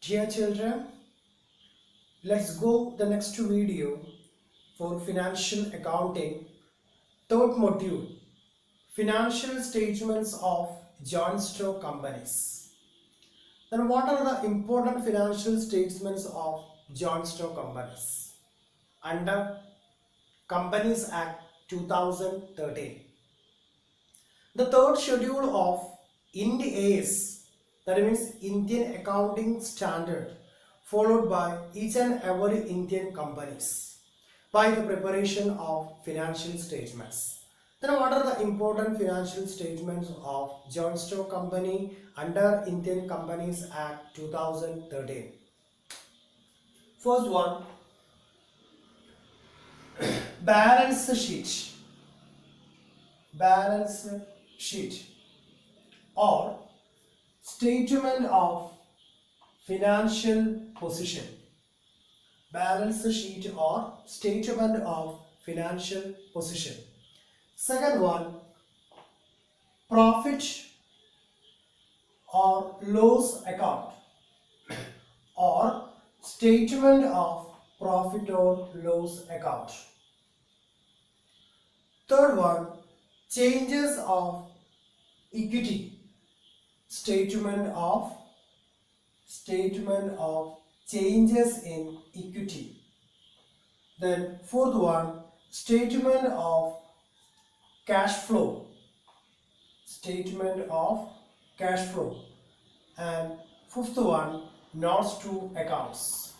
Dear children, let's go the next video for financial accounting. Third module, financial statements of joint stock companies. Then what are the important financial statements of joint stock companies? Under Companies Act 2013. The third schedule of Ind AS, that means Indian Accounting Standard, followed by each and every Indian companies by the preparation of financial statements. Then what are the important financial statements of joint stock company under Indian Companies Act 2013? First one, balance sheet. Balance sheet or statement of financial position. Balance sheet or statement of financial position. Second one, profit or loss account or statement of profit or loss account. Third one, changes of equity. Statement of statement of changes in equity. Then fourth one, statement of cash flow. Statement of cash flow. And fifth one, notes to accounts.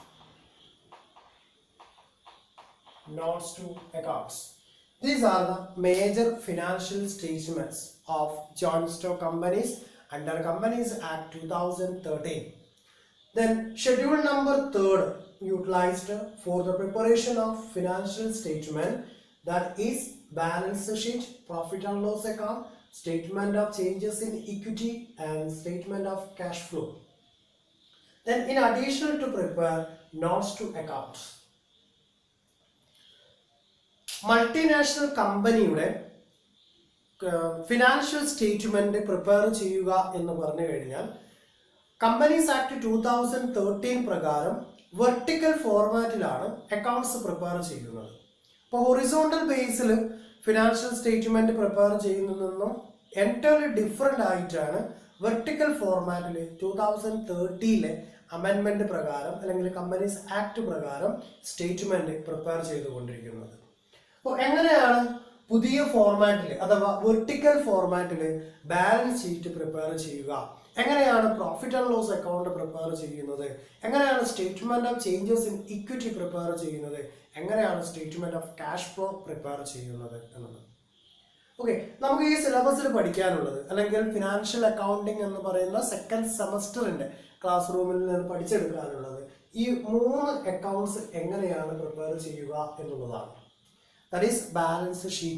Notes to accounts. These are the major financial statements of joint stock companies under Companies Act 2013. Then schedule number third utilized for the preparation of financial statement that is balance sheet, profit and loss account, statement of changes in equity and statement of cash flow. Then in addition to prepare notes to accounts. Multinational കമ്പനിയുടെ financial statement prepare ചെയ്യുക എന്ന് പറഞ്ഞു കഴിഞ്ഞാൽ companies act two thousand thirteen പ്രകാരം vertical ഫോർമാറ്റിലാണ് accounts prepare ചെയ്യുന്നത് അപ്പോൾ horizontal ബേസിൽ ഫിനാൻഷ്യൽ സ്റ്റേറ്റ്മെന്റ് പ്രിപ്പയർ ചെയ്യുന്നതെന്നും എൻറ്റയർലി ഡിഫറെൻ്റ് ആയിട്ടാണ് വെർട്ടിക്കൽ ഫോർമാറ്റിൽ ടൂ തൗസൻഡ് തേർട്ടിയിലെ അമെൻമെന്റ് പ്രകാരം അല്ലെങ്കിൽ കമ്പനീസ് ആക്ട് പ്രകാരം സ്റ്റേറ്റ്മെന്റ് പ്രിപ്പയർ ചെയ്തുകൊണ്ടിരിക്കുന്നത് അപ്പോൾ എങ്ങനെയാണ് പുതിയ ഫോർമാറ്റിൽ അഥവാ വെർട്ടിക്കൽ ഫോർമാറ്റിൽ ബാലൻസ് ഷീറ്റ് പ്രിപ്പയർ ചെയ്യുക എങ്ങനെയാണ് profit and loss account prepare ചെയ്യുന്നത് എങ്ങനെയാണ് statement of changes in equity prepare ചെയ്യുന്നത് എങ്ങനെയാണ് statement of cash flow prepare ചെയ്യുന്നത് എന്നത് ഓക്കെ നമുക്ക് ഈ സിലബസിൽ പഠിക്കാനുള്ളത് അല്ലെങ്കിൽ ഫിനാൻഷ്യൽ അക്കൗണ്ടിങ് എന്ന് പറയുന്ന സെക്കൻഡ് സെമസ്റ്ററിന്റെ ക്ലാസ് റൂമിൽ നിന്ന് പഠിച്ചെടുക്കാനുള്ളത് ഈ മൂന്ന് അക്കൗണ്ട്സ് എങ്ങനെയാണ് പ്രിപ്പയർ ചെയ്യുക എന്നുള്ളതാണ് that is balance sheet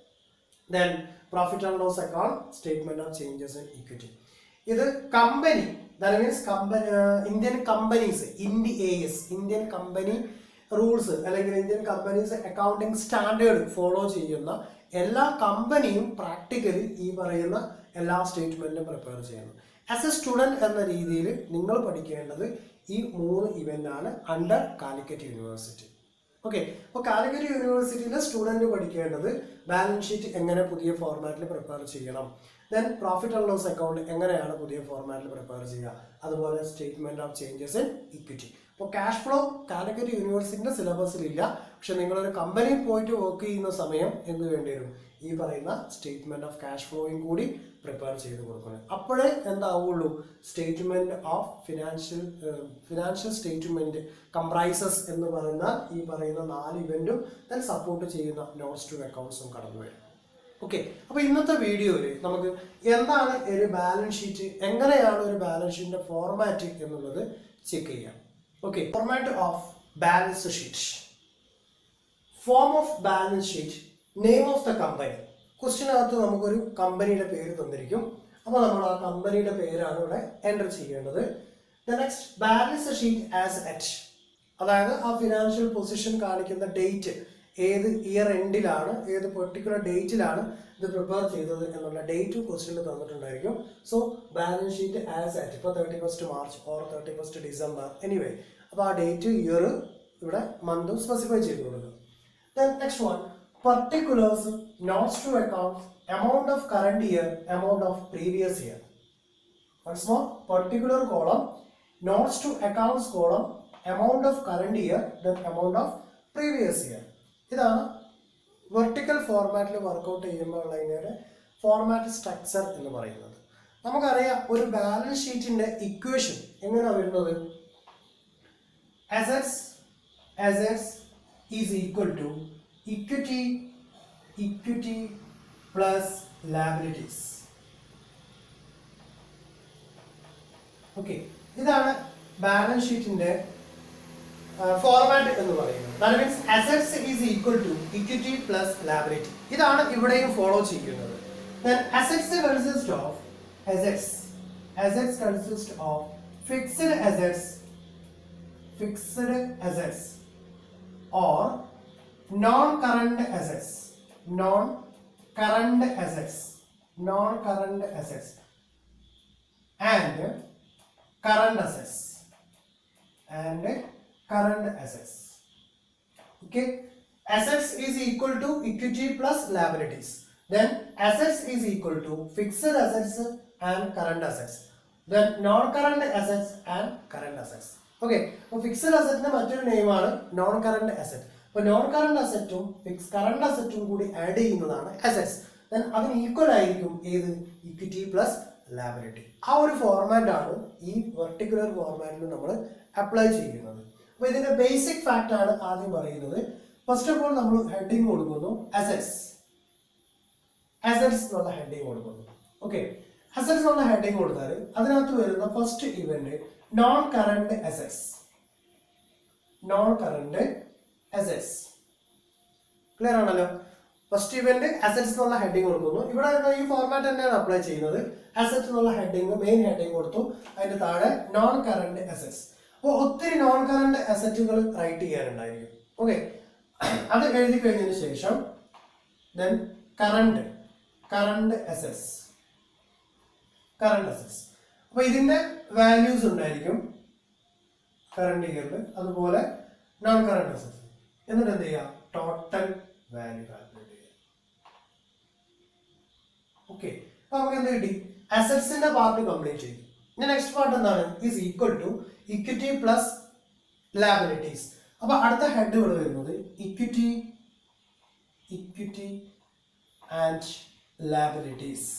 then profit and loss account statement of changes in equity ഇത് company that means company Indian companies India A S Indian company rules അല്ലെങ്കിൽ Indian companies accounting standard follow ചെയ്യുന്ന എല്ലാ കമ്പനിയും practically ഈ പറയുന്ന എല്ലാ സ്റ്റേറ്റ്മെന്റും prepare ചെയ്യുന്നു ആസ് എ സ്റ്റുഡൻറ് എന്ന രീതിയിൽ നിങ്ങൾ പഠിക്കേണ്ടത് ഈ മൂന്ന് ഇവന്റ് ആണ് അണ്ടർ കാലിക്കറ്റ് യൂണിവേഴ്സിറ്റി ഓക്കെ അപ്പോൾ കാലിക്കറ്റ് യൂണിവേഴ്സിറ്റിയിലെ സ്റ്റുഡൻറ് പഠിക്കേണ്ടത് ബാലൻസ് ഷീറ്റ് എങ്ങനെ പുതിയ ഫോർമാറ്റിൽ പ്രിപ്പയർ ചെയ്യണം then profit and loss account എങ്ങനെയാണ് പുതിയ ഫോർമാറ്റിൽ പ്രിപ്പയർ ചെയ്യുക അതുപോലെ statement of changes in equity അപ്പോൾ ക്യാഷ് ഫ്ലോ കാലിക്കറ്റ് യൂണിവേഴ്സിറ്റിന്റെ സിലബസിലില്ല പക്ഷെ നിങ്ങളൊരു കമ്പനിയിൽ പോയിട്ട് വർക്ക് ചെയ്യുന്ന സമയം എന്ത് വേണ്ടി വരും ഈ പറയുന്ന സ്റ്റേറ്റ്മെന്റ് ഓഫ് ക്യാഷ് ഫ്ലോയും കൂടി പ്രിപ്പയർ ചെയ്ത് കൊടുക്കണം അപ്പോഴേ എന്താവുള്ളൂ statement of financial financial statement comprises എന്ന് പറയുന്ന ഈ പറയുന്ന നാല് ഇവന്റും ദെൻ സപ്പോർട്ട് ചെയ്യുന്ന നോട്ട്സ് ടു അക്കൗണ്ട്സും കടന്നു വരും ഓക്കെ അപ്പോൾ ഇന്നത്തെ വീഡിയോയിൽ നമുക്ക് എന്താണ് ഒരു ബാലൻസ് ഷീറ്റ് എങ്ങനെയാണ് ഒരു ബാലൻസ് ഷീറ്റിന്റെ ഫോർമാറ്റ് എന്നുള്ളത് ചെക്ക് ചെയ്യാം okay format of balance sheet form of balance sheet name of the company ക്വസ്റ്റിനകത്ത് നമുക്കൊരു കമ്പനിയുടെ പേര് തന്നിരിക്കും അപ്പോൾ നമ്മൾ ആ കമ്പനിയുടെ പേരാണ് ഇവിടെ എൻ്റർ ചെയ്യേണ്ടത് the next balance sheet as at അതായത് ആ ഫിനാൻഷ്യൽ പൊസിഷൻ കാണിക്കുന്ന ഡേറ്റ് ഏത് ഇയർ എൻഡിലാണ് ഏത് പെർട്ടിക്കുലർ ഡേറ്റിലാണ് ഇത് പ്രിപ്പയർ ചെയ്തത് എന്നുള്ള ഡേറ്റ് ക്വസ്റ്റ്യനിൽ തന്നിട്ടുണ്ടായിരിക്കും so balance sheet as at ഇപ്പോൾ thirty first March or thirty first December anyway അപ്പോൾ ആ ഡേറ്റ് ഇയർ ഇവിടെ മന്തും സ്പെസിഫൈ ചെയ്ത് കൊടുക്കുക Then next one, particulars notes to account amount of current year, amount of previous year. Once more, particular column, notes to accounts column, amount of current year, then amount of previous year. ഇതാണ് vertical ഫോർമാറ്റിൽ work out ചെയ്യുമ്പോൾ ഉള്ളതിൻ്റെ format structure എന്ന് പറയുന്നത് നമുക്കറിയാം ഒരു balance ഷീറ്റിന്റെ equation എങ്ങനെയാണ് വരുന്നത് assets assets is equal to equity equity plus liabilities okay ഇതാണ് ബാലൻസ് ഷീറ്റിന്റെ ഫോർമാറ്റ് എന്ന് പറയുന്നത് that means assets is equal to equity plus liability ഇതാണ് ഇവിടെയും ഫോളോ ചെയ്യുന്നത് then assets consist of assets assets consist of fixed assets fixed assets or non-current assets non-current assets non-current assets and current assets and current assets okay assets is equal to equity plus liabilities then assets is equal to fixed assets and current assets then non-current assets and current assets okay അപ്പോൾ fixed അസറ്റിന്റെ മറ്റൊരു നെയിമാണ് non current asset അപ്പോൾ non current അസറ്റും fix current അസറ്റും കൂടി add ചെയ്യുന്നതാണ് assets then അതിന് ഈക്വൽ ആയിരിക്കും ഏത് ഇക്വിറ്റി പ്ലസ് ലാബിലിറ്റി ആ ഒരു ഫോർമാറ്റ് ആണ് ഈ വെർട്ടിക്കുലർ ഫോർമാറ്റിൽ നമ്മൾ അപ്ലൈ ചെയ്യുന്നത് അപ്പോൾ ഇതിന്റെ ബേസിക് ഫാക്റ്റ് ആണ് ആദ്യം പറയുന്നത് ഫസ്റ്റ് ഓഫ് ഓൾ നമ്മൾ ഹെഡിങ് കൊടുക്കുന്നു അസറ്റ്സ് അസറ്റ്സ് എന്നുള്ള ഹെഡിങ് കൊടുക്കുന്നു ഓക്കെ അസറ്റ്സ് എന്നുള്ള ഹെഡിങ് കൊടുത്താൽ അതിനകത്ത് വരുന്ന first event non current assets non current assets clear ആണല്ലോ ഫസ്റ്റ് ഇവന്റ് അസറ്റ്സ് എന്നുള്ള ഹെഡിങ് കൊടുക്കുന്നു ഇവിടെ വരുന്ന ഈ ഫോർമാറ്റ് തന്നെയാണ് അപ്ലൈ ചെയ്യുന്നത് അസറ്റ് എന്നുള്ള ഹെഡിങ് മെയിൻ ഹെഡിങ് കൊടുത്തു അതിന്റെ താഴെ നോൺ കറണ്ട് അസറ്റ്സ് അപ്പോൾ ഒത്തിരി നോൺ കറണ്ട് അസറ്റുകൾ റൈറ്റ് ചെയ്യാനുണ്ടായിരിക്കും ഓക്കെ അത് എഴുതി കഴിഞ്ഞതിന് ശേഷം then current current assets current assets അപ്പോൾ ഇതിന്റെ വാല്യൂസ് ഉണ്ടായിരിക്കും കറണ്ട് ഇയറിൽ അതുപോലെ നോൺ കറണ്ട് അസറ്റ്സ് എന്നിട്ട് എന്ത് ചെയ്യുക ടോട്ടൽ വാല്യൂ കാൽക്കുലേറ്റ് ചെയ്യുക ഓക്കെ അപ്പൊ നമുക്ക് എന്ത് കിട്ടി അസറ്റ്സിന്റെ പാർട്ട് കംപ്ലീറ്റ് ചെയ്തു ഇനി നെക്സ്റ്റ് പാർട്ട് എന്താണ് is equal to equity plus liabilities അപ്പൊ അടുത്ത ഹെഡ് ഇവിടെ വരുന്നത് equity equity and liabilities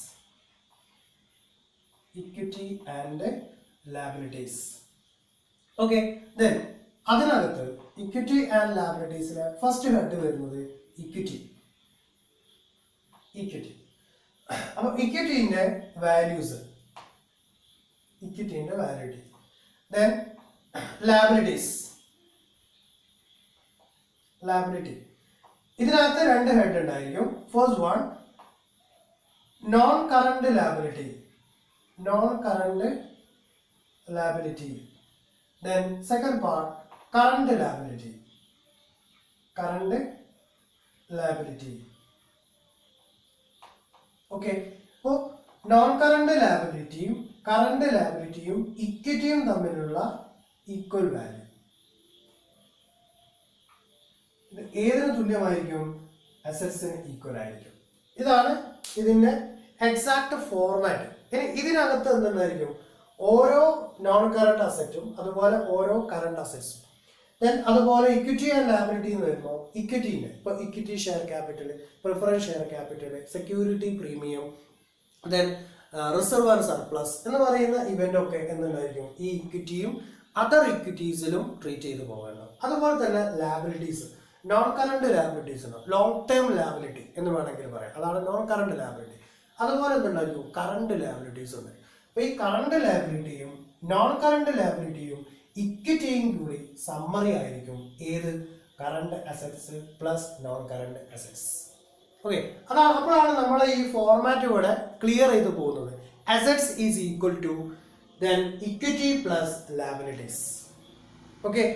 equity and liabilities okay then അതിനകത്ത് ഇക്വിറ്റി ആൻഡ് ലാബിലിറ്റീസിലെ ഫസ്റ്റ് ഹെഡ് വരുന്നത് ഇക്വിറ്റി ഇക്വിറ്റി അപ്പൊ ഇക്വിറ്റിന്റെ വാല്യൂസ് ഇക്വിറ്റിന്റെ വാല്യൂറ്റി ദെൻ ലാബിലിറ്റീസ് ലാബിലിറ്റി ഇതിനകത്ത് രണ്ട് ഹെഡ് ഉണ്ടായിരിക്കും first one non current liability non current liability then second part current liability current liability okay അപ്പോൾ നോൺ കറണ്ട് ലാബിലിറ്റിയും കറണ്ട് ലാബിലിറ്റിയും ഇക്വിറ്റിയും തമ്മിലുള്ള ഈക്വൽ വാല്യൂ ഇത് ഏതിന് തുല്യമായിരിക്കും അസറ്റ്സിന് ഈക്വൽ ആയിരിക്കും ഇതാണ് ഇതിന്റെ എക്സാക്ട് ഫോർമാറ്റ് ഇനി ഇതിനകത്ത് എന്തുണ്ടായിരിക്കും ഓരോ നോൺ കറണ്ട് അസറ്റും അതുപോലെ ഓരോ കറണ്ട് അസറ്റ്സും ദെൻ അതുപോലെ ഇക്വിറ്റി ആൻഡ് ലാബിലിറ്റി എന്ന് വരുമ്പോൾ ഇക്വിറ്റിൻ്റെ ഇപ്പോൾ equity share capital preference share capital security premium then reserve and surplus എന്ന് പറയുന്ന ഇവന്റ് ഒക്കെ എന്തുണ്ടായിരിക്കും ഈ ഇക്വിറ്റിയും അതർ ഇക്വിറ്റീസിലും ട്രീറ്റ് ചെയ്ത് പോകേണ്ടത് അതുപോലെ തന്നെ ലാബിലിറ്റീസ് നോൺ കറണ്ട് ലാബിലിറ്റീസ് ഉണ്ട് ലോങ് ടേം ലാബിലിറ്റി എന്ന് വേണമെങ്കിൽ പറയാം അതാണ് നോൺ കറണ്ട് ലാബിലിറ്റി അതുപോലെ എന്തുണ്ടായിരിക്കും കറണ്ട് ലാബിലിറ്റീസ് ഉണ്ട് അപ്പൊ ഈ കറണ്ട് ലാബിലിറ്റിയും നോൺ കറണ്ട് ലാബിലിറ്റിയും ഇക്വിറ്റിയും കൂടി സമ്മറി ആയിരിക്കും ഏത് current assets plus non current assets okay അതാണ് അപ്പോഴാണ് നമ്മൾ ഈ ഫോർമാറ്റ് ഇവിടെ ക്ലിയർ ചെയ്ത് പോകുന്നത് assets is equal to then equity plus liabilities okay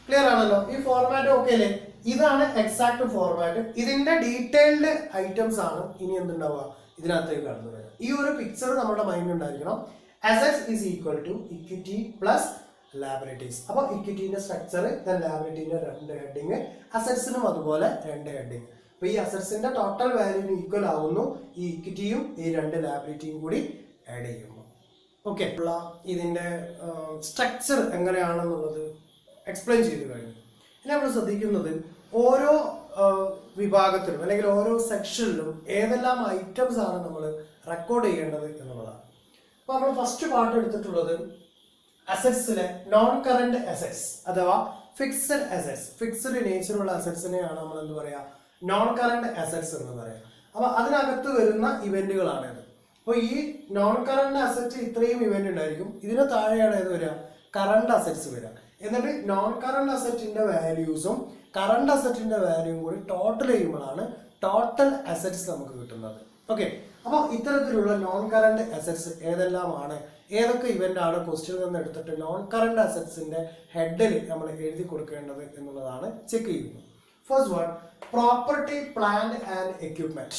clear ആണല്ലോ ഈ ഫോർമാറ്റ് ഓക്കെ അല്ലേ ഇതാണ് എക്സാക്ട് ഫോർമാറ്റ് ഇതിന്റെ ഡീറ്റെയിൽഡ് ഐറ്റംസ് ആണ് ഇനി എന്തുണ്ടാവുക ഇതിനകത്തേക്ക് കടന്നു വരിക ഈ ഒരു പിക്ചർ നമ്മുടെ മൈൻഡിൽ ഉണ്ടായിരിക്കണം assets is equal to equity plus liabilities അപ്പൊ ഇക്വിറ്റിന്റെ സ്ട്രക്ചർ ദെൻ ലാബിലിറ്റിന്റെ രണ്ട് ഹെഡിങ് അസറ്റ്സിനും അതുപോലെ രണ്ട് ഹെഡിങ് അപ്പൊ ഈ അസറ്റ്സിന്റെ ടോട്ടൽ വാല്യൂന് ഈക്വൽ ആവുന്നു ഈ ഇക്വിറ്റിയും ഈ രണ്ട് ലാബിലിറ്റിയും കൂടി ആഡ് ചെയ്യുന്നു ഓക്കെ ഉള്ള ഇതിന്റെ സ്ട്രക്ചർ എങ്ങനെയാണെന്നുള്ളത് എക്സ്പ്ലെയിൻ ചെയ്തു കഴിഞ്ഞു ഇനി നമ്മൾ ശ്രദ്ധിക്കുന്നത് ഓരോ ആ, വിഭാഗത്തിലും അല്ലെങ്കിൽ ഓരോ സെക്ഷനിലും ഏതെല്ലാം ഐറ്റംസ് ആണ് നമ്മൾ റെക്കോർഡ് ചെയ്യേണ്ടത് എന്നുള്ളതാണ് അപ്പോൾ നമ്മൾ ഫസ്റ്റ് പാർട്ട് എടുത്തിട്ടുള്ളത് അസറ്റ്സിലെ നോൺ കറണ്ട് അസറ്റ്സ് അഥവാ ഫിക്സഡ് അസറ്റ്സ് ഫിക്സഡ് നേച്ചറുള്ള അസറ്റ്സിനെയാണ് നമ്മൾ എന്ത് പറയാ നോൺ കറണ്ട് അസറ്റ്സ് എന്ന് പറയാം അപ്പൊ അതിനകത്ത് വരുന്ന ഇവന്റുകളാണ് ഇത് അപ്പോൾ ഈ നോൺ കറണ്ട് അസറ്റ് ഇത്രയും ഇവന്റ് ഉണ്ടായിരിക്കും ഇതിന് താഴെയാണ് ഏത് വരിക കറണ്ട് അസറ്റ്സ് വരിക എന്നിട്ട് നോൺ കറണ്ട് അസറ്റിന്റെ വാല്യൂസും കറണ്ട് അസറ്റിന്റെ വാല്യൂവും കൂടി ടോട്ടൽ ചെയ്യുമ്പോഴാണ് ടോട്ടൽ അസറ്റ്സ് നമുക്ക് കിട്ടുന്നത് ഓക്കെ അപ്പോൾ ഇത്തരത്തിലുള്ള നോൺ കറണ്ട് അസറ്റ്സ് ഏതെല്ലാമാണ് ഏതൊക്കെ ഇവന്റ് ആണ് ക്വസ്റ്റ്യൻ നിന്ന് എടുത്തിട്ട് നോൺ കറണ്ട് അസറ്റ്സിന്റെ ഹെഡിൽ നമ്മൾ എഴുതി കൊടുക്കേണ്ടത് എന്നുള്ളതാണ് ചെക്ക് ചെയ്യുന്നത് first one property plant and equipment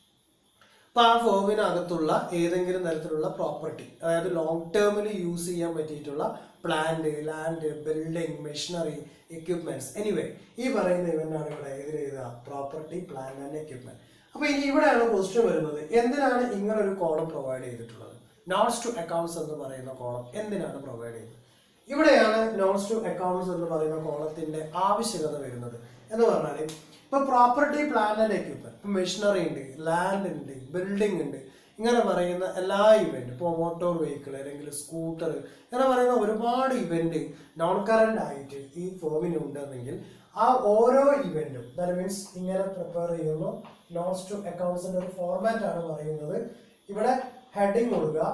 അപ്പൊ ആ ഫോമിനകത്തുള്ള ഏതെങ്കിലും തരത്തിലുള്ള പ്രോപ്പർട്ടി അതായത് ലോങ് ടേമിൽ യൂസ് ചെയ്യാൻ പറ്റിയിട്ടുള്ള plant land building machinery equipments anyway ഈ പറയുന്ന ഇവന്റാണ് ഇവിടെ ഏതിൽ എഴുതുക പ്രോപ്പർട്ടി പ്ലാന്റ് ആൻഡ് എക്യുപ്മെന്റ് അപ്പൊ ഇനി ഇവിടെയാണ് ക്വസ്റ്റ്യൻ വരുന്നത് എന്തിനാണ് ഇങ്ങനെ ഒരു കോളം പ്രൊവൈഡ് ചെയ്തിട്ടുള്ളത് നോട്ട്സ് ടു അക്കൗണ്ട്സ് എന്ന് പറയുന്ന കോളം എന്തിനാണ് പ്രൊവൈഡ് ചെയ്തത് ഇവിടെയാണ് നോട്ട്സ് ടു അക്കൗണ്ട്സ് എന്ന് പറയുന്ന കോളത്തിന്റെ ആവശ്യകത വരുന്നത് എന്ന് പറഞ്ഞാൽ ഇപ്പൊ പ്രോപ്പർട്ടി പ്ലാന്റ് ആൻഡ് എക്യുപ്മെന്റ് ഇപ്പൊ മെഷീനറി ഉണ്ട് ലാൻഡ് ഉണ്ട് ബിൽഡിംഗ് ഉണ്ട് ഇങ്ങനെ പറയുന്ന എല്ലാ ഇവന്റ് ഇപ്പോൾ മോട്ടോർ വെഹിക്കിൾ അല്ലെങ്കിൽ സ്കൂട്ടർ ഇങ്ങനെ പറയുന്ന ഒരുപാട് ഇവന്റ് നോൺ കറണ്ട് ആയിട്ട് ഈ ഫോമിന് ഉണ്ടെന്നെങ്കിൽ ആ ഓരോ ഇവന്റും ദാറ്റ് മീൻസ് ഇങ്ങനെ പ്രിപ്പയർ ചെയ്യുന്നു നോട്ട്സ് ടു അക്കൗണ്ട്സിന്റെ ഒരു ഫോർമാറ്റ് ആണ് പറയുന്നത് ഇവിടെ ഹെഡിങ് കൊടുക്കുക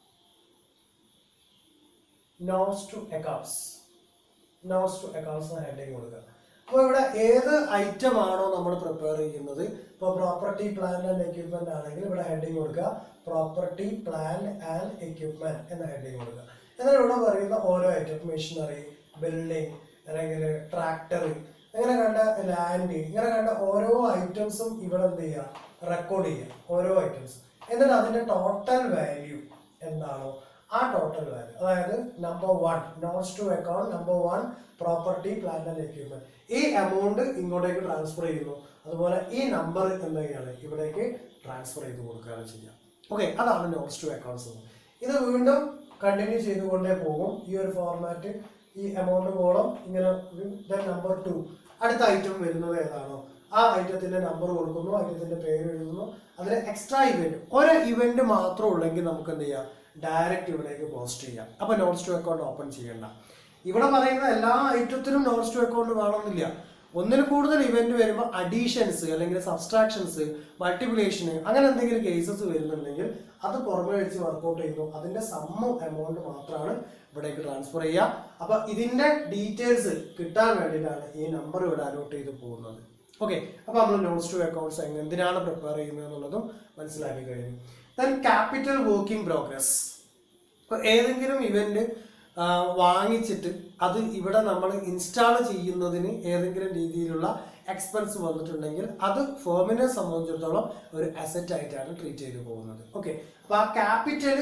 notes to accounts notes to accounts heading കൊടുക്കുക അപ്പോൾ ഇവിടെ ഏത് ഐറ്റം ആണോ നമ്മൾ പ്രിപ്പയർ ചെയ്യുന്നത് ഇപ്പോൾ പ്രോപ്പർട്ടി പ്ലാൻ ആൻഡ് എക്യുപ്മെന്റ് ആണെങ്കിൽ ഇവിടെ ഹെഡിങ് കൊടുക്കുക പ്രോപ്പർട്ടി പ്ലാൻ ആൻഡ് എക്യുപ്മെന്റ് എന്ന ഹെഡിങ് കൊടുക്കുക എന്നാൽ ഇവിടെ പറയുന്ന ഓരോ ഐറ്റം മെഷീനറി ബിൽഡിംഗ് അല്ലെങ്കിൽ ട്രാക്ടർ അങ്ങനെ കണ്ട ലാൻഡ് ഇങ്ങനെ കണ്ട ഓരോ ഐറ്റംസും ഇവിടെ എന്ത് ചെയ്യുക റെക്കോർഡ് ചെയ്യുക ഓരോ ഐറ്റംസ് എന്നിട്ട് അതിന്റെ ടോട്ടൽ വാല്യൂ എന്താണോ ആ ടോട്ടൽ വാല്യൂ അതായത് number one notes to account number one property plant and equipment ഈ എമൗണ്ട് ഇങ്ങോട്ടേക്ക് ട്രാൻസ്ഫർ ചെയ്യുന്നു അതുപോലെ ഈ നമ്പർ എന്ത് ചെയ്യാണ് ഇവിടേക്ക് ട്രാൻസ്ഫർ ചെയ്ത് കൊടുക്കുകയാണ് ചെയ്യുക ഓക്കെ അതാണ് നോട്ട്സ് ടു അക്കൗണ്ട്സ് ഇത് വീണ്ടും കണ്ടിന്യൂ ചെയ്തുകൊണ്ടേ പോകും ഈ ഒരു ഫോർമാറ്റ് ഈ എമൗണ്ട് കോളം ഇങ്ങനെ നമ്പർ ടു അടുത്ത ഐറ്റം വരുന്നത് ഏതാണോ ആ ഐറ്റത്തിന്റെ നമ്പർ കൊടുക്കുന്നു ഐറ്റത്തിന്റെ പേര് എഴുതുന്നു അതിന് എക്സ്ട്രാ ഇവന്റ് ഒരു ഇവന്റ് മാത്രം ഉള്ളെങ്കിൽ നമുക്ക് എന്ത് ചെയ്യാം ഡയറക്റ്റ് ഇവിടേക്ക് പോസ്റ്റ് ചെയ്യാം അപ്പൊ നോട്ട്സ് ടു അക്കൗണ്ട് ഓപ്പൺ ചെയ്യണ്ട ഇവിടെ പറയുന്ന എല്ലാ ഐറ്റത്തിനും നോട്ട്സ് ടു അക്കൗണ്ട് വേണമെന്നില്ല ഒന്നിൽ കൂടുതൽ ഇവന്റ് വരുമ്പോൾ അഡീഷൻസ് അല്ലെങ്കിൽ സബ്സ്ട്രാക്ഷൻസ് മൾട്ടിപ്ലിക്കേഷന് അങ്ങനെ എന്തെങ്കിലും കേസസ് വരുന്നുണ്ടെങ്കിൽ അത് പുറമെ വെച്ച് വർക്കൗട്ട് ചെയ്യുന്നു അതിന്റെ സമ്മ എമൗണ്ട് മാത്രമാണ് ഇവിടേക്ക് ട്രാൻസ്ഫർ ചെയ്യുക അപ്പൊ ഇതിന്റെ ഡീറ്റെയിൽസ് കിട്ടാൻ വേണ്ടിയിട്ടാണ് ഈ നമ്പർ ഇവിടെ അലോട്ട് ചെയ്ത് പോകുന്നത് ഓക്കെ അപ്പൊ നമ്മൾ നോട്ട്സ് ടു അക്കൗണ്ട്സ് എന്തിനാണ് പ്രിപ്പയർ ചെയ്യുന്നത് എന്നുള്ളതും മനസ്സിലാക്കി കഴിഞ്ഞു ദെൻ ക്യാപിറ്റൽ വർക്കിംഗ് പ്രോഗ്രസ് ഇപ്പൊ ഏതെങ്കിലും ഇവന്റ് വാങ്ങിച്ചിട്ട് അത് ഇവിടെ നമ്മൾ ഇൻസ്റ്റാൾ ചെയ്യുന്നതിന് ഏതെങ്കിലും രീതിയിലുള്ള എക്സ്പെൻസ് വന്നിട്ടുണ്ടെങ്കിൽ അത് ഫേമിനെ സംബന്ധിച്ചിടത്തോളം ഒരു അസറ്റ് ആയിട്ടാണ് ട്രീറ്റ് ചെയ്തു പോകുന്നത് ഓക്കെ അപ്പൊ ആ ക്യാപിറ്റൽ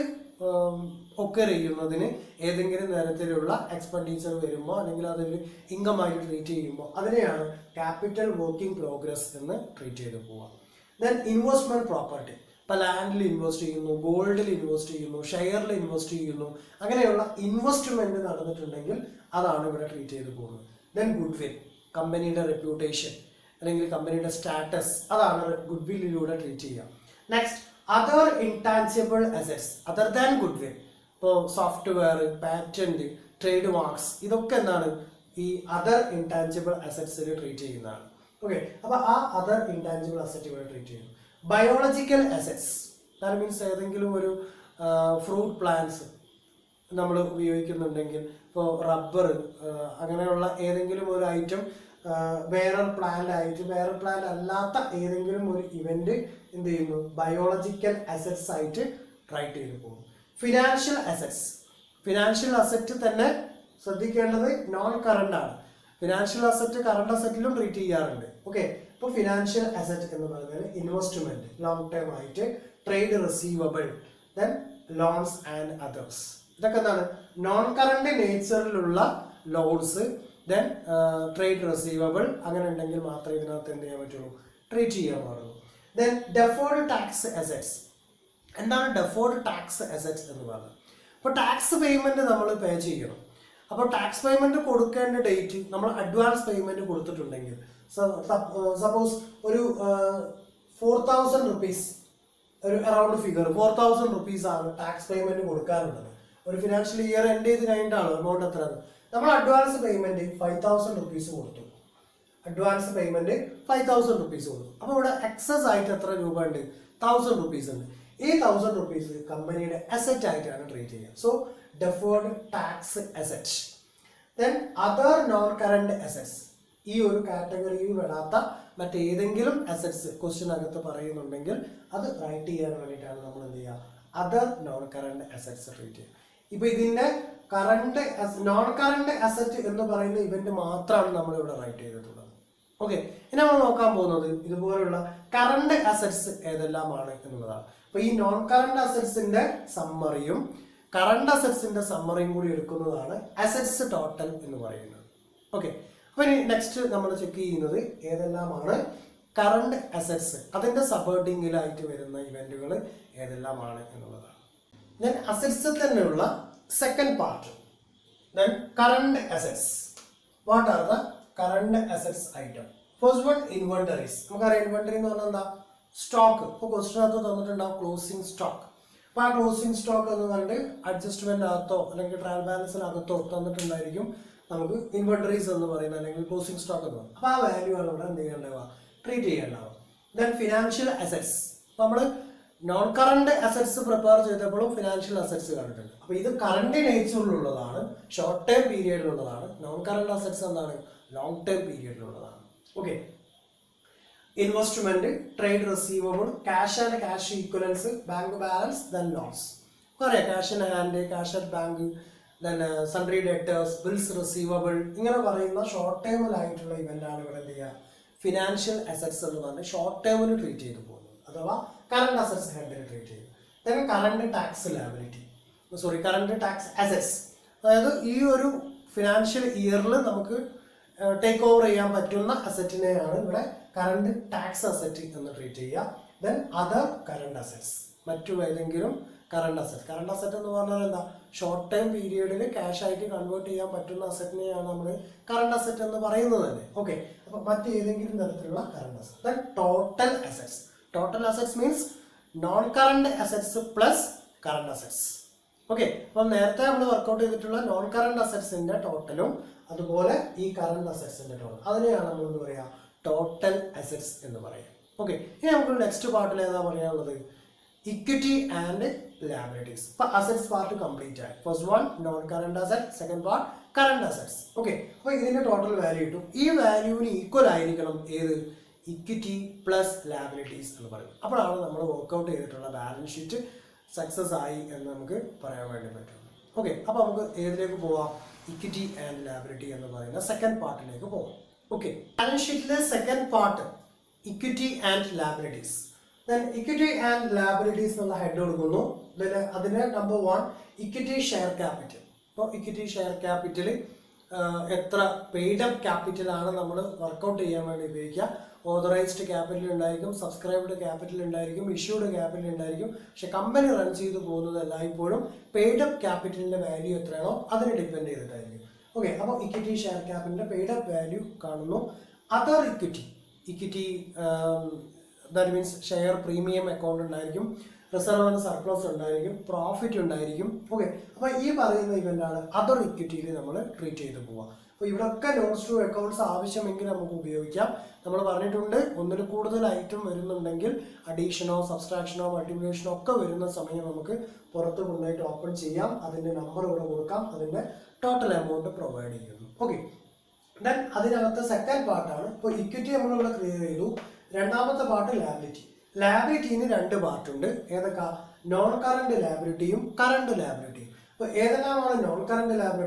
ഒക്കെ ചെയ്യുന്നതിന് ഏതെങ്കിലും തരത്തിലുള്ള എക്സ്പെൻഡിച്ചർ വരുമ്പോൾ അല്ലെങ്കിൽ അതൊരു ഇൻകം ആയിട്ട് ട്രീറ്റ് ചെയ്യുമ്പോൾ അതിനെയാണ് ക്യാപിറ്റൽ വർക്കിംഗ് പ്രോഗ്രസ് എന്ന് ട്രീറ്റ് ചെയ്ത് പോവുക ദെൻ ഇൻവെസ്റ്റ്മെന്റ് പ്രോപ്പർട്ടി ഇപ്പൊ ലാൻഡിൽ ഇൻവെസ്റ്റ് ചെയ്യുന്നു ഗോൾഡിൽ ഇൻവെസ്റ്റ് ചെയ്യുന്നു ഷെയറിൽ ഇൻവെസ്റ്റ് ചെയ്യുന്നു അങ്ങനെയുള്ള ഇൻവെസ്റ്റ്മെന്റ് നടന്നിട്ടുണ്ടെങ്കിൽ അതാണ് ഇവിടെ ട്രീറ്റ് ചെയ്ത് പോകുന്നത് ദെൻ ഗുഡ് വിൽ കമ്പനിയുടെ റെപ്യൂട്ടേഷൻ അല്ലെങ്കിൽ കമ്പനിയുടെ സ്റ്റാറ്റസ് അതാണ് ഗുഡ് വില്ലിലൂടെ ട്രീറ്റ് ചെയ്യുക next other intangible assets other than goodwill ഇപ്പോൾ സോഫ്റ്റ്വെയർ പാറ്റന്റ് ട്രേഡ് മാർക്സ് ഇതൊക്കെ എന്താണ് ഈ അതർ ഇൻടാൻസിബിൾ അസറ്റ്സിൽ ട്രീറ്റ് ചെയ്യുന്നതാണ് ഓക്കെ അപ്പൊ ആ അതർ ഇൻടാൻജിബിൾ അസറ്റ് ഇവിടെ ട്രീറ്റ് ചെയ്യുന്നു ബയോളജിക്കൽ അസറ്റ്സ് ദാറ്റ് മീൻസ് ഏതെങ്കിലും ഒരു ഫ്രൂട്ട് പ്ലാന്റ്സ് നമ്മൾ ഉപയോഗിക്കുന്നുണ്ടെങ്കിൽ ഇപ്പോൾ റബ്ബർ അങ്ങനെയുള്ള ഏതെങ്കിലും ഒരു ഐറ്റം വേറെ പ്ലാന്റ് ആയിട്ട് വേറെ പ്ലാന്റ് അല്ലാത്ത ഏതെങ്കിലും ഒരു ഇവന്റ് എന്ത് ചെയ്യുന്നു ബയോളജിക്കൽ അസറ്റ്സ് ആയിട്ട് റൈറ്റ് ചെയ്ത് പോകും ഫിനാൻഷ്യൽ അസറ്റ്സ് ഫിനാൻഷ്യൽ അസറ്റ് തന്നെ ശ്രദ്ധിക്കേണ്ടത് നോൺ കറണ്ട് ആണ് ഫിനാൻഷ്യൽ അസറ്റ് കറണ്ട് അസറ്റിലും ട്രീറ്റ് ചെയ്യാറുണ്ട് ഓക്കെ ഇപ്പോൾ ഫിനാൻഷ്യൽ അസറ്റ് എന്ന് പറയുന്നത് ഇൻവെസ്റ്റ്മെന്റ് ലോങ് ടേം ആയിട്ട് trade receivable then loans and others ഇതൊക്കെ എന്താണ് നോൺ കറണ്ട് നേച്ചറിലുള്ള ലോൺസ് ദെൻ ട്രേഡ് റിസീവബിൾ അങ്ങനെ ഉണ്ടെങ്കിൽ മാത്രമേ ഇതിനകത്ത് എന്ത് ചെയ്യാൻ പറ്റുള്ളൂ ട്രീറ്റ് ചെയ്യാൻ പാടുള്ളൂ ദെൻ ഡെഫേർഡ് ടാക്സ് അസറ്റ്സ് എന്താണ് ഡെഫേർഡ് ടാക്സ് അസറ്റ്സ് എന്ന് പറയുന്നത് അപ്പോൾ ടാക്സ് പേയ്മെന്റ് നമ്മൾ പേ ചെയ്യണം അപ്പോൾ ടാക്സ് പേയ്മെന്റ് കൊടുക്കേണ്ട ഡേറ്റ് നമ്മൾ അഡ്വാൻസ് പേയ്മെന്റ് കൊടുത്തിട്ടുണ്ടെങ്കിൽ സപ്പോസ് ഒരു ഫോർ തൗസൻഡ് റുപ്പീസ് ഒരു around figure four thousand rupees ആണ് ടാക്സ് പേയ്മെന്റ് കൊടുക്കാറുള്ളത് ഒരു ഫിനാൻഷ്യൽ ഇയർ എൻഡ് ചെയ്ത് കഴിഞ്ഞിട്ടാണ് എമൗണ്ട് എത്ര നമ്മൾ advance payment five thousand rupees കൊടുത്തു advance payment five thousand rupees കൊടുത്തു അപ്പോൾ ഇവിടെ എക്സസ് ആയിട്ട് എത്ര രൂപ ഉണ്ട് തൗസൻഡ് റുപ്പീസ് ഉണ്ട് ഈ തൗസൻഡ് റുപ്പീസ് കമ്പനിയുടെ അസറ്റ് ആയിട്ടാണ് ട്രീറ്റ് ചെയ്യുക so deferred tax asset then other non current assets ഈ ഒരു കാറ്റഗറിയിൽ പെടാത്ത മറ്റേതെങ്കിലും അസറ്റ്സ് ക്വസ്റ്റ്യനകത്ത് പറയുന്നുണ്ടെങ്കിൽ അത് റൈറ്റ് ചെയ്യാൻ വേണ്ടിയിട്ടാണ് നമ്മൾ എന്ത് ചെയ്യുക other non current assets treat ചെയ്യുക ഇപ്പൊ ഇതിന്റെ കറണ്ട് നോൺ കറണ്ട് അസറ്റ് എന്ന് പറയുന്ന ഇവന്റ് മാത്രമാണ് നമ്മൾ ഇവിടെ റൈറ്റ് ചെയ്തിട്ടുള്ളത് ഓക്കെ ഇനി നമ്മൾ നോക്കാൻ പോകുന്നത് ഇതുപോലുള്ള കറണ്ട് അസറ്റ്സ് ഏതെല്ലാമാണ് എന്നുള്ളതാണ് അപ്പൊ ഈ നോൺ കറണ്ട് അസറ്റ്സിന്റെ സമ്മറിയും കറണ്ട് അസറ്റ്സിന്റെ സമ്മറിയും കൂടി എടുക്കുന്നതാണ് അസറ്റ്സ് ടോട്ടൽ എന്ന് പറയുന്നത് ഓക്കെ അപ്പൊ ഇനി നെക്സ്റ്റ് നമ്മൾ ചെക്ക് ചെയ്യുന്നത് ഏതെല്ലാമാണ് കറണ്ട് അസറ്റ്സ് അതിന്റെ സബേർഡിങ്ങിലായിട്ട് വരുന്ന ഇവന്റുകൾ ഏതെല്ലാമാണ് എന്നുള്ളതാണ് ദെൻ അസറ്റ്സിൽ തന്നെയുള്ള second part then current assets what are the current assets item first one inventories നമുക്കറിയാം ഇൻവെന്ററി എന്ന് പറഞ്ഞാൽ എന്താ സ്റ്റോക്ക് ഇപ്പോൾ ക്വസ്റ്റിനകത്ത് തന്നിട്ടുണ്ടാവും ക്ലോസിംഗ് സ്റ്റോക്ക് അപ്പോൾ ആ ക്ലോസിംഗ് സ്റ്റോക്ക് എന്ന് പറഞ്ഞിട്ട് അഡ്ജസ്റ്റ്മെന്റ് അകത്തോ അല്ലെങ്കിൽ ട്രയൽ ബാലൻസിനകത്തോ തന്നിട്ടുണ്ടായിരിക്കും നമുക്ക് ഇൻവെന്ററീസ് എന്ന് പറയുന്നത് അല്ലെങ്കിൽ ക്ലോസിംഗ് സ്റ്റോക്ക് എന്ന് പറയുന്നത് അപ്പോൾ ആ വാല്യൂ ആണ് ഇവിടെ എന്ത് ചെയ്യേണ്ടത് ട്രീറ്റ് ചെയ്യേണ്ടത് ദെൻ ഫിനാൻഷ്യൽ അസറ്റ്സ് നമ്മൾ നോൺ കറണ്ട് അസറ്റ്സ് പ്രിപ്പയർ ചെയ്തപ്പോഴും ഫിനാൻഷ്യൽ അസറ്റ്സ് കണ്ടിട്ടുണ്ട് അപ്പോൾ ഇത് കറണ്ട് നേച്ചറിലുള്ളതാണ് ഷോർട്ട് ടേം പീരിയഡിലുള്ളതാണ് നോൺ കറണ്ട് അസറ്റ്സ് എന്താണ് ലോങ് ടേം പീരിയഡിലുള്ളതാണ് okay investment trade receivable cash and cash equivalents bank balance then loans പറയാം cash in hand cash at bank then sundry debtors bills receivable ഇങ്ങനെ പറയുന്ന short ടേമിലായിട്ടുള്ള event ആണ് ഇവിടെ എന്ത് ചെയ്യുക ഫിനാൻഷ്യൽ അസറ്റ്സ് എന്ന് പറഞ്ഞ് ഷോർട്ട് ടേമിൽ ട്രീറ്റ് ചെയ്തു പോകുന്നത് അഥവാ കറണ്ട് അസറ്റ്സ് ഹെഡിൽ ട്രീറ്റ് ചെയ്യും then current tax liability sorry current tax assets അതായത് ഈ ഒരു ഫിനാൻഷ്യൽ ഇയറിൽ നമുക്ക് ടേക്ക് ഓവർ ചെയ്യാൻ പറ്റുന്ന അസറ്റിനെയാണ് ഇവിടെ കറണ്ട് ടാക്സ് അസറ്റ് എന്ന് ട്രീറ്റ് ചെയ്യുക ദെൻ അതർ കറണ്ട് അസറ്റ്സ് മറ്റു ഏതെങ്കിലും കറണ്ട് അസറ്റ് കറണ്ട് അസറ്റ് എന്ന് പറഞ്ഞാൽ എന്താ ഷോർട്ട് ടൈം പീരിയഡിൽ ക്യാഷ് ആയിട്ട് കൺവേർട്ട് ചെയ്യാൻ പറ്റുന്ന അസറ്റിനെയാണ് നമ്മൾ കറണ്ട് അസറ്റ് എന്ന് പറയുന്നത് തന്നെ ഓക്കെ അപ്പോൾ മറ്റേതെങ്കിലും തരത്തിലുള്ള current asset then total assets total assets means non current assets plus current assets okay അപ്പം നേരത്തെ നമ്മൾ വർക്കൗട്ട് ചെയ്തിട്ടുള്ള നോൺ കറണ്ട് അസറ്റ്സിന്റെ ടോട്ടലും അതുപോലെ ഈ കറണ്ട് അസറ്റ്സിന്റെ ടോട്ടൽ അതിനെയാണ് നമ്മൾ എന്ന് പറയുക ടോട്ടൽ അസറ്റ്സ് എന്ന് പറയാം ഓക്കെ ഇനി നമുക്ക് നെക്സ്റ്റ് പാർട്ടിൽ ഏതാ പറയാനുള്ളത് ഇക്വിറ്റി ആൻഡ് ലാബിലിറ്റീസ് ഇപ്പൊ അസറ്റ്സ് പാർട്ട് കംപ്ലീറ്റ് ആയി first one non current asset second part current assets okay അപ്പൊ ഇതിന്റെ ടോട്ടൽ വാല്യൂ കിട്ടും ഈ വാല്യൂവിന് ഈക്വൽ ആയിരിക്കണം ഏത് ഇക്വിറ്റി പ്ലസ് ലാബിലിറ്റീസ് എന്ന് പറയും അപ്പോഴാണ് നമ്മൾ വർക്കൗട്ട് ചെയ്തിട്ടുള്ള ബാലൻസ് ഷീറ്റ് സക്സസ് ആയി എന്ന് നമുക്ക് പറയാൻ വേണ്ടി പറ്റും ഓക്കെ അപ്പോൾ നമുക്ക് ഏതിലേക്ക് പോവാം ഇക്വിറ്റി ആൻഡ് ലാബിലിറ്റി എന്ന് പറയുന്ന സെക്കൻഡ് പാർട്ടിലേക്ക് പോവാം ഓക്കെ ബാലൻസ് ഷീറ്റിലെ second part equity and liabilities then equity and liabilities എന്നുള്ള ഹെഡ് കൊടുക്കുന്നു ദെൻ അതിന് number one equity share capital ഇപ്പോൾ ഇക്വിറ്റി ഷെയർ ക്യാപിറ്റൽ എത്ര പെയ്ഡ് അപ്പ് ക്യാപിറ്റൽ ആണ് നമ്മൾ വർക്കൗട്ട് ചെയ്യാൻ വേണ്ടി ഉപയോഗിക്കുക ഓതറൈസ്ഡ് ക്യാപിറ്റൽ ഉണ്ടായിരിക്കും സബ്സ്ക്രൈബ്ഡ് ക്യാപിറ്റൽ ഉണ്ടായിരിക്കും ഇഷ്യൂഡ് ക്യാപിറ്റൽ ഉണ്ടായിരിക്കും പക്ഷെ കമ്പനി റൺ ചെയ്തു പോകുന്നത് എല്ലായ്പ്പോഴും പെയ്ഡ് അപ്പ് ക്യാപിറ്റലിന്റെ വാല്യൂ എത്രയാണോ അതിനെ ഡിപ്പെൻഡ് ചെയ്തിട്ടായിരിക്കും ഓക്കെ അപ്പോൾ ഇക്വിറ്റി ഷെയർ ക്യാപിറ്റലിന്റെ പെയ്ഡ് അപ്പ് വാല്യൂ കാണുന്നു other equity equity that means share premium account ഉണ്ടായിരിക്കും റിസർവ് ആൻഡ് സർപ്ലസ് ഉണ്ടായിരിക്കും പ്രോഫിറ്റ് ഉണ്ടായിരിക്കും ഓക്കെ അപ്പോൾ ഈ പറയുന്ന ഇവൻ്റാണ് അതർ ഇക്വിറ്റിയിൽ നമ്മൾ ട്രീറ്റ് ചെയ്ത് പോവുക അപ്പോൾ ഇവിടെയൊക്കെ നോട്ട്സ് ടു അക്കൗണ്ട്സ് ആവശ്യമെങ്കിൽ നമുക്ക് ഉപയോഗിക്കാം നമ്മൾ പറഞ്ഞിട്ടുണ്ട് ഒന്നിൽ കൂടുതൽ ഐറ്റം വരുന്നുണ്ടെങ്കിൽ അഡീഷനോ സബ്സ്ട്രാക്ഷനോ മൾട്ടിപ്ലിക്കേഷനോ ഒക്കെ വരുന്ന സമയം നമുക്ക് പുറത്ത് കൊണ്ടുപോയിട്ട് ഓപ്പൺ ചെയ്യാം അതിൻ്റെ നമ്പർ ഇവിടെ കൊടുക്കാം അതിൻ്റെ ടോട്ടൽ എമൗണ്ട് പ്രൊവൈഡ് ചെയ്യുന്നു ഓക്കെ ദെൻ അതിനകത്ത് സെക്കൻഡ് പാർട്ടാണ് ഇപ്പോൾ ഇക്വിറ്റി നമ്മൾ ഇവിടെ ക്ലിയർ ചെയ്തു രണ്ടാമത്തെ പാർട്ട് ലാബിലിറ്റി ലാബിലിറ്റിന് രണ്ട് പാർട്ടുണ്ട് ഏതൊക്കെ നോൺ കറണ്ട് ലാബിലിറ്റിയും കറണ്ട് ലാബിലിറ്റിയും അപ്പോൾ ഏതെല്ലാമാണ് non current liability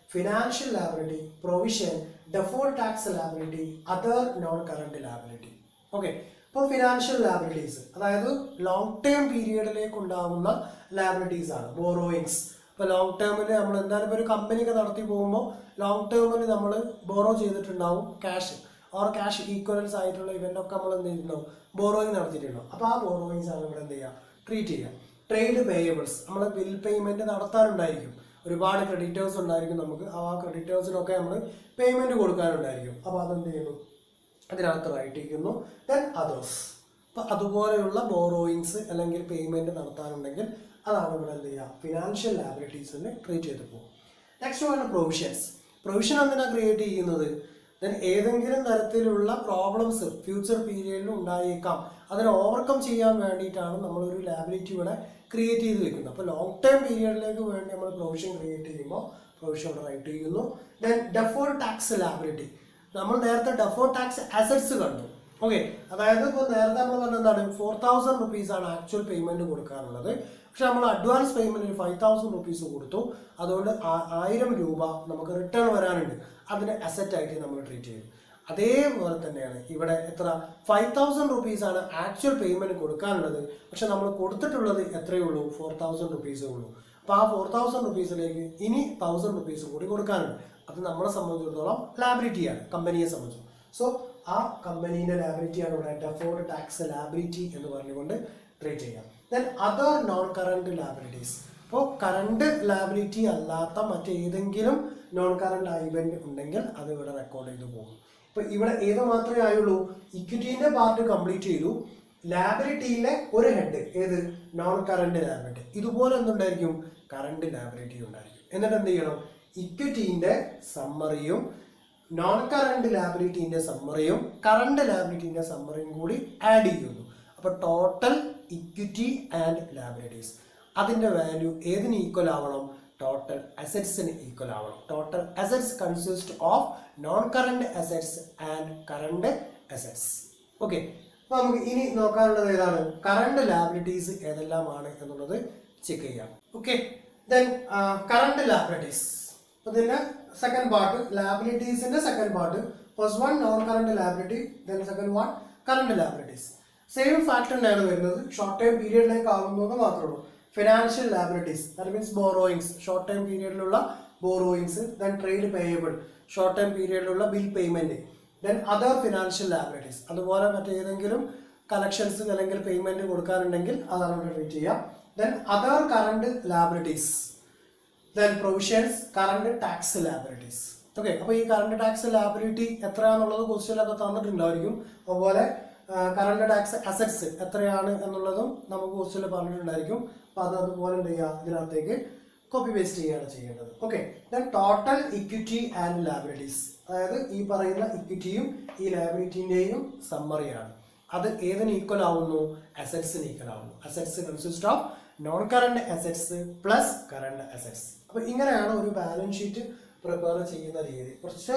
financial liability provision default tax liability other non current liability okay അപ്പോൾ ഫിനാൻഷ്യൽ ലാബിലിറ്റീസ് അതായത് ലോങ് ടേം പീരിയഡിലേക്ക് ഉണ്ടാവുന്ന ലാബിലിറ്റീസ് ആണ് ബോറോയിങ്സ് ഇപ്പോൾ ലോങ് ടേമിൽ നമ്മൾ എന്തായാലും ഇപ്പോൾ ഒരു കമ്പനിയൊക്കെ നടത്തി പോകുമ്പോൾ ലോങ് ടേമിൽ നമ്മൾ ബോറോ ചെയ്തിട്ടുണ്ടാവും ക്യാഷ് ഓർ ക്യാഷ് ഈക്വലൻസ് ആയിട്ടുള്ള ഇവൻ്റ് ഒക്കെ നമ്മൾ എന്ത് ചെയ്തിട്ടുണ്ടാവും ബോറോയിങ് നടത്തിയിട്ടുണ്ടാവും അപ്പോൾ ആ ബോറോയിങ്സ് ആണ് ഇവിടെ എന്ത് ചെയ്യുക ട്രീറ്റ് ചെയ്യുക ട്രേഡ് പേയബിൾസ് നമ്മൾ ബിൽ പേയ്മെൻറ്റ് നടത്താനുണ്ടായിരിക്കും ഒരുപാട് ക്രെഡിറ്റേഴ്സ് ഉണ്ടായിരിക്കും നമുക്ക് ആ ക്രെഡിറ്റേഴ്സിനൊക്കെ നമ്മൾ പേയ്മെൻറ്റ് കൊടുക്കാനുണ്ടായിരിക്കും അപ്പോൾ അതെന്ത് ചെയ്യുന്നു അതിനകത്ത് റൈറ്റ് ചെയ്യുന്നു ദെൻ അതേഴ്സ് അപ്പോൾ അതുപോലെയുള്ള ബോറോയിങ്സ് അല്ലെങ്കിൽ പേയ്മെൻറ്റ് നടത്താനുണ്ടെങ്കിൽ അതാണ് ഇവിടെ എന്ത് ചെയ്യുക ഫിനാൻഷ്യൽ ലാബിലിറ്റീസിനെ ക്രിയേറ്റ് ചെയ്ത് പോകും നെക്സ്റ്റ് ആണ് പ്രൊവിഷൻസ് പ്രൊവിഷൻ എന്തിനാണ് ക്രിയേറ്റ് ചെയ്യുന്നത് ദെൻ ഏതെങ്കിലും തരത്തിലുള്ള പ്രോബ്ലംസ് ഫ്യൂച്ചർ പീരിയഡിൽ ഉണ്ടായേക്കാം അതിനെ ഓവർകം ചെയ്യാൻ വേണ്ടിയിട്ടാണ് നമ്മളൊരു ലാബിലിറ്റി ഇവിടെ ക്രിയേറ്റ് ചെയ്ത് വെക്കുന്നത് അപ്പോൾ ലോങ് ടേം പീരിയഡിലേക്ക് വേണ്ടി നമ്മൾ പ്രൊവിഷൻ ക്രിയേറ്റ് ചെയ്യുമ്പോൾ പ്രൊവിഷൻ ഇവിടെ റൈറ്റ് ചെയ്യുന്നു ദെൻ ഡെഫോൾ ടാക്സ് ലാബിലിറ്റി നമ്മൾ നേരത്തെ ഡെഫോ ടാക്സ് അസറ്റ്സ് കണ്ടു ഓക്കെ അതായത് ഇപ്പോൾ നേരത്തെ നമ്മൾ പറഞ്ഞ എന്താണ് ഫോർ തൗസൻഡ് റുപ്പീസ് ആണ് ആക്ച്വൽ പേയ്മെന്റ് കൊടുക്കാനുള്ളത് പക്ഷെ നമ്മൾ advance payment five thousand rupees കൊടുത്തു അതുകൊണ്ട് ആ- ആയിരം രൂപ നമുക്ക് റിട്ടേൺ വരാനുണ്ട് അതിന് അസറ്റ് ആയിട്ട് നമ്മൾ ട്രീറ്റ് ചെയ്തു അതേപോലെ തന്നെയാണ് ഇവിടെ എത്ര ഫൈവ് തൗസൻഡ് റുപ്പീസ് ആണ് ആക്ച്വൽ പേയ്മെന്റ് കൊടുക്കാനുള്ളത് പക്ഷെ നമ്മൾ കൊടുത്തിട്ടുള്ളത് എത്രയേ ഉള്ളൂ ഫോർ തൗസൻഡ് റുപ്പീസേ ഉള്ളൂ അപ്പോൾ ആ ഫോർ തൗസൻഡ് റുപ്പീസിലേക്ക് ഇനി തൗസൻഡ് റുപ്പീസ് കൂടി കൊടുക്കാനുണ്ട് അത് നമ്മളെ സംബന്ധിച്ചിടത്തോളം ലാബിലിറ്റിയാണ് കമ്പനിയെ സംബന്ധിച്ചു സോ ആ കമ്പനീൻ്റെ ലാബിലിറ്റിയാണ് ഇവിടെ ഡെഫോർഡ് ടാക്സ് ലാബിലിറ്റി എന്ന് പറഞ്ഞുകൊണ്ട് ട്രീറ്റ് ചെയ്യാം then other non current liabilities അപ്പോൾ കറണ്ട് ലാബിലിറ്റി അല്ലാത്ത മറ്റേതെങ്കിലും നോൺ കറണ്ട് ഇവന്റ് ഉണ്ടെങ്കിൽ അത് ഇവിടെ റെക്കോർഡ് ചെയ്ത് പോകും ഇപ്പൊ ഇവിടെ ഏത് മാത്രമേ ആയുള്ളൂ ഇക്വിറ്റീന്റെ പാർട്ട് കംപ്ലീറ്റ് ചെയ്തു ലാബിലിറ്റിയിലെ ഒരു ഹെഡ് ഏത് നോൺ കറണ്ട് ലാബിലിറ്റി ഇതുപോലെ എന്തുണ്ടായിരിക്കും കറണ്ട് ലാബിലിറ്റി ഉണ്ടായിരിക്കും എന്നിട്ട് എന്ത് ചെയ്യണം ഇക്വിറ്റീന്റെ സമ്മറിയും നോൺ കറണ്ട് ലാബിലിറ്റീന്റെ സമ്മറിയും കറണ്ട് ലാബിലിറ്റീന്റെ സമ്മറിയും കൂടി ആഡ് ചെയ്യുന്നു അപ്പൊ ടോട്ടൽ ഇക്വിറ്റി ആൻഡ് ലാബിലിറ്റീസ് അതിന്റെ വാല്യൂ ഏതിന് ഈക്വൽ ആവണം ടോട്ടൽ അസറ്റ്സിന് ഈക്വൽ ആവണം total assets consist of non current assets and current assets okay അപ്പൊ നമുക്ക് ഇനി നോക്കാനുള്ളത് ഏതാണ് കറണ്ട് ലാബിലിറ്റീസ് ഏതെല്ലാമാണ് എന്നുള്ളത് ചെക്ക് ചെയ്യാം ഓക്കെ ദെൻ കറണ്ട് ലാബിലിറ്റീസ് ഇതിന്റെ സെക്കൻഡ് പാർട്ട് ലാബിലിറ്റീസിന്റെ second part first one non current liability then second one current liabilities same fact തന്നെയാണ് വരുന്നത് ഷോർട്ട് ടൈം പീരിയഡിലേക്ക് ആകുന്നത് മാത്രമേ ഉള്ളൂ financial liabilities that means borrowings short time പീരിയഡിലുള്ള borrowings then trade payable short time പീരിയഡിലുള്ള bill payment then other financial liabilities അതുപോലെ മറ്റേതെങ്കിലും കളക്ഷൻസ് അല്ലെങ്കിൽ പേയ്മെന്റ് കൊടുക്കാനുണ്ടെങ്കിൽ അതാണ് ഇവിടെ ട്രീറ്റ് ചെയ്യുക then other current liabilities then provisions current tax liabilities okay അപ്പോൾ ഈ കറണ്ട് ടാക്സ് ലാബിലിറ്റി എത്രയാണെന്നുള്ളത് ക്വസ്റ്റ്യനൊക്കെ തന്നിട്ടുണ്ടായിരിക്കും അതുപോലെ കറണ്ട് ടാക്സ് അസറ്റ്സ് എത്രയാണ് എന്നുള്ളതും നമുക്ക് ക്വസ്റ്റ്യനിൽ പറഞ്ഞിട്ടുണ്ടായിരിക്കും അപ്പോൾ അത് അതുപോലെ എന്ത് ചെയ്യുക ഇതിനകത്തേക്ക് കോപ്പി പേസ്റ്റ് ചെയ്യുകയാണ് ചെയ്യേണ്ടത് okay then total equity and liabilities അതായത് ഈ പറയുന്ന ഇക്വിറ്റിയും ഈ ലാബിലിറ്റിൻ്റെയും സമ്മറിയാണ് അത് ഏതിന് ഈക്വൽ ആവുന്നു അസറ്റ്സിന് ഈക്വൽ ആവുന്നു assets consist of non current assets plus current assets അപ്പോൾ ഇങ്ങനെയാണ് ഒരു ബാലൻസ് ഷീറ്റ് പ്രിപ്പയർ ചെയ്യുന്ന രീതി കുറച്ച്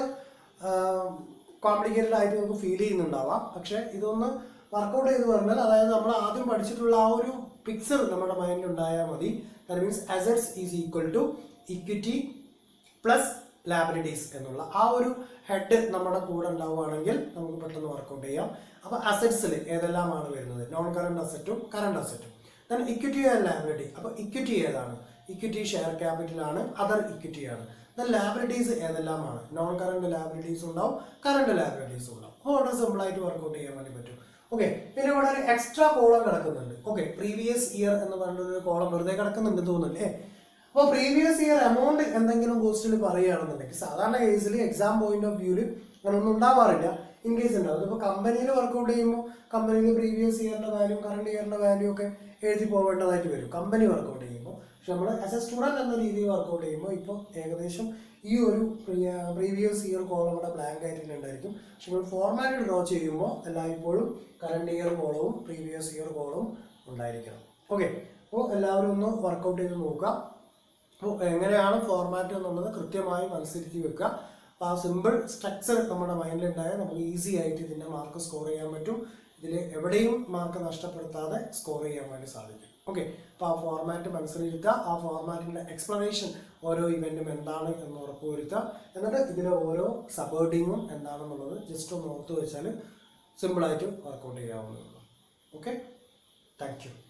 കോംപ്ലിക്കേറ്റഡ് ആയിട്ട് നമുക്ക് ഫീൽ ചെയ്യുന്നുണ്ടാവാം പക്ഷെ ഇതൊന്ന് വർക്കൗട്ട് ചെയ്ത് പറഞ്ഞാൽ അതായത് നമ്മൾ ആദ്യം പഠിച്ചിട്ടുള്ള ആ ഒരു പിക്ചർ നമ്മുടെ മൈൻഡിൽ ഉണ്ടായാൽ മതി that means assets is equal to equity plus liabilities എന്നുള്ള ആ ഒരു ഹെഡ് നമ്മുടെ കൂടെ ഉണ്ടാവുകയാണെങ്കിൽ നമുക്ക് പെട്ടെന്ന് വർക്കൗട്ട് ചെയ്യാം അപ്പോൾ അസറ്റ്സിൽ ഏതെല്ലാമാണ് വരുന്നത് നോൺ കറണ്ട് അസറ്റും കറണ്ട് അസറ്റും ദെൻ ഇക്വിറ്റി ആൻഡ് ലാബിലിറ്റി അപ്പോൾ ഇക്വിറ്റി ഏതാണ് ഇക്വിറ്റി ഷെയർ ക്യാപിറ്റൽ ആണ് അതർ ഇക്വിറ്റി ആണ് ദെൻ ലാബിലിറ്റീസ് ഏതെല്ലാമാണ് നോൺ കറണ്ട് ലാബിലിറ്റീസ് ഉണ്ടാവും കറണ്ട് ലാബിലിറ്റീസ് ഉണ്ടാവും അപ്പോൾ വളരെ സിമ്പിൾ ആയിട്ട് വർക്കൗട്ട് ചെയ്യാൻ വേണ്ടി പറ്റും ഓക്കെ പിന്നെ ഇവിടെ ഒരു എക്സ്ട്രാ കോളം കിടക്കുന്നുണ്ട് ഓക്കെ പ്രീവിയസ് ഇയർ എന്ന് പറഞ്ഞൊരു കോളം വെറുതെ കിടക്കുന്നുണ്ട് തോന്നുന്നില്ലേ അപ്പോൾ പ്രീവിയസ് ഇയർ എമൗണ്ട് എന്തെങ്കിലും കോസ്റ്റിൽ പറയുകയാണെന്നുണ്ടെങ്കിൽ സാധാരണ കേസിൽ എക്സാം പോയിന്റ് ഓഫ് വ്യൂവിൽ അങ്ങനെ ഒന്നും ഉണ്ടാവാറില്ല ഇൻ കേസ് ഉണ്ടാവും ഇപ്പോൾ കമ്പനിയിൽ വർക്കൗട്ട് ചെയ്യുമ്പോൾ കമ്പനിയിൽ പ്രീവിയസ് ഇയറിന്റെ വാല്യൂ കറണ്ട് ഇയറിന്റെ വാല്യൂ ഒക്കെ എഴുതി പോകേണ്ടതായിട്ട് വരും കമ്പനി വർക്കൗട്ട് ചെയ്യുമ്പോൾ പക്ഷെ നമ്മൾ ആസ് എ സ്റ്റുഡൻറ് എന്ന രീതിയിൽ വർക്കൗട്ട് ചെയ്യുമ്പോൾ ഇപ്പോൾ ഏകദേശം ഈ ഒരു പ്രീവിയസ് ഇയർ കോളം ഇവിടെ ബ്ലാങ്ക് ആയിട്ടുണ്ടായിരിക്കും പക്ഷെ നമ്മൾ ഫോർമാറ്റ് ഡ്രോ ചെയ്യുമ്പോൾ എല്ലായ്പ്പോഴും കറണ്ട് ഇയർ കോളവും പ്രീവിയസ് ഇയർ കോളവും ഉണ്ടായിരിക്കണം ഓക്കെ അപ്പോൾ എല്ലാവരും ഒന്ന് വർക്കൗട്ട് ചെയ്ത് നോക്കുക അപ്പോൾ എങ്ങനെയാണ് ഫോർമാറ്റ് എന്നുള്ളത് കൃത്യമായി മനസ്സിരുത്തി വെക്കുക അപ്പോൾ ആ സിമ്പിൾ സ്ട്രക്ചർ നമ്മുടെ മൈൻഡിലുണ്ടായാൽ നമുക്ക് ഈസി ആയിട്ട് ഇതിൻ്റെ മാർക്ക് സ്കോർ ചെയ്യാൻ പറ്റും ഇതിൽ എവിടെയും മാർക്ക് നഷ്ടപ്പെടുത്താതെ സ്കോർ ചെയ്യാൻ വേണ്ടി സാധിക്കും ഓക്കെ അപ്പോൾ ആ ഫോർമാറ്റ് മനസ്സിലിരുത്തുക ആ ഫോർമാറ്റിൻ്റെ എക്സ്പ്ലനേഷൻ ഓരോ ഇവൻറ്റും എന്താണ് എന്ന് ഉറപ്പുവരുത്തുക എന്നിട്ട് ഇതിലെ ഓരോ സബേർഡിങ്ങും എന്താണെന്നുള്ളത് ജസ്റ്റ് ഒന്ന് ഓർത്ത് വെച്ചാൽ സിമ്പിളായിട്ട് വർക്കൗട്ട് ചെയ്യാവുന്നതാണ് ഓക്കെ താങ്ക് യു